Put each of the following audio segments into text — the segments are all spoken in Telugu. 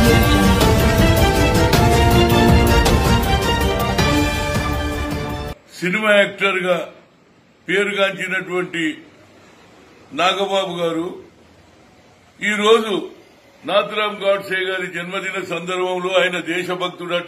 సినిమా యాక్టర్ గా పేరుగాంచినటువంటి నాగబాబు గారు ఈరోజు నాథరామ్ గాడ్సే గారి జన్మదిన సందర్భంలో ఆయన దేశభక్తుడట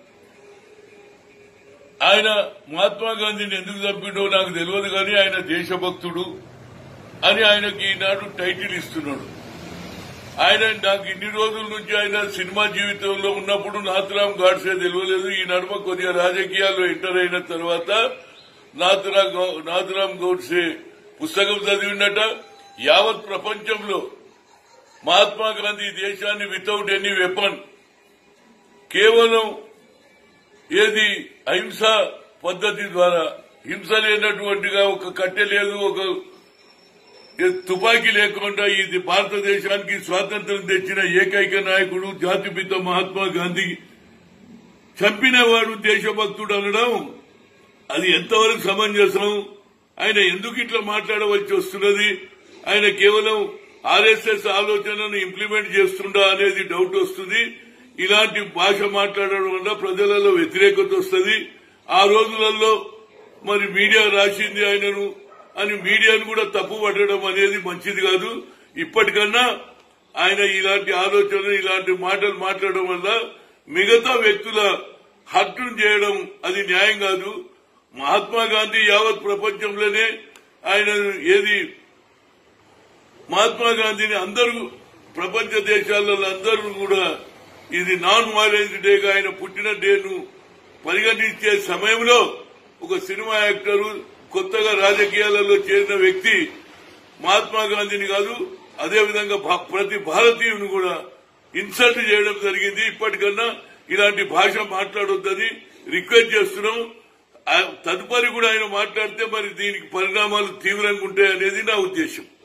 ఆయన మహాత్మా గాంధీని ఎందుకు చంపిండో నాకు తెలియదు కానీ ఆయన దేశభక్తుడు అని ఆయనకి ఈనాడు టైటిల్ ఇస్తున్నాడు ఆయన నాకు ఇన్ని రోజుల నుంచి ఆయన సినిమా జీవితంలో ఉన్నప్పుడు నాథురామ్ గాడ్సే తెలియలేదు ఈ నడుమ కొద్దిగా రాజకీయాల్లో ఎంటర్ అయిన తర్వాత నాథురామ్ గౌ- నాథురామ్ గౌడ్సే పుస్తకం చదివినట యావత్ ప్రపంచంలో మహాత్మా గాంధీ దేశాన్ని వితౌట్ ఎనీ వెపన్ కేవలం ఏది అహింస పద్ధతి ద్వారా హింస లేనటువంటిగా ఒక కట్టె లేదు ఒక ఏ తుపాకీ లేకుండా ఇది భారతదేశానికి స్వాతంత్రం తెచ్చిన ఏకైక నాయకుడు జాతిపిత మహాత్మా గాంధీ చంపినవాడు దేశభక్తుడు అనడం అది ఎంతవరకు సమంజసం ఆయన ఎందుకు ఇట్లా మాట్లాడవలసి వస్తున్నది ఆయన కేవలం ఆర్ఎస్ఎస్ ఆలోచనను ఇంప్లిమెంట్ చేస్తుండా అనేది డౌట్ వస్తుంది ఇలాంటి భాష మాట్లాడడం వల్ల ప్రజలలో వ్యతిరేకత వస్తుంది ఆ రోజులలో మరి మీడియా రాసింది ఆయనను అని మీడియాను కూడా తప్పు పట్టడం అనేది మంచిది కాదు ఇప్పటికన్నా ఆయన ఇలాంటి ఆలోచన ఇలాంటి మాటలు మాట్లాడడం వల్ల మిగతా వ్యక్తుల హత్యను చేయడం అది న్యాయం కాదు మహాత్మా గాంధీ యావత్ ప్రపంచంలోనే ఆయన ఏది మహాత్మా గాంధీని అందరూ ప్రపంచ దేశాలలో అందరూ కూడా ఇది నాన్ వైలెన్స్ డేగా ఆయన పుట్టిన డేను పరిగణించే సమయంలో ఒక సినిమా యాక్టరు కొత్తగా రాజకీయాలలో చేరిన వ్యక్తి మహాత్మా గాంధీని కాదు అదేవిధంగా భా- ప్రతి భారతీయుని కూడా ఇన్సల్ట్ చేయడం జరిగింది ఇప్పటికన్నా ఇలాంటి భాష మాట్లాడొద్దని రిక్వెస్ట్ చేస్తున్నాం ఆ తదుపరి కూడా ఆయన మాట్లాడితే మరి దీనికి పరిణామాలు తీవ్రంగా ఉంటాయనేది నా ఉద్దేశం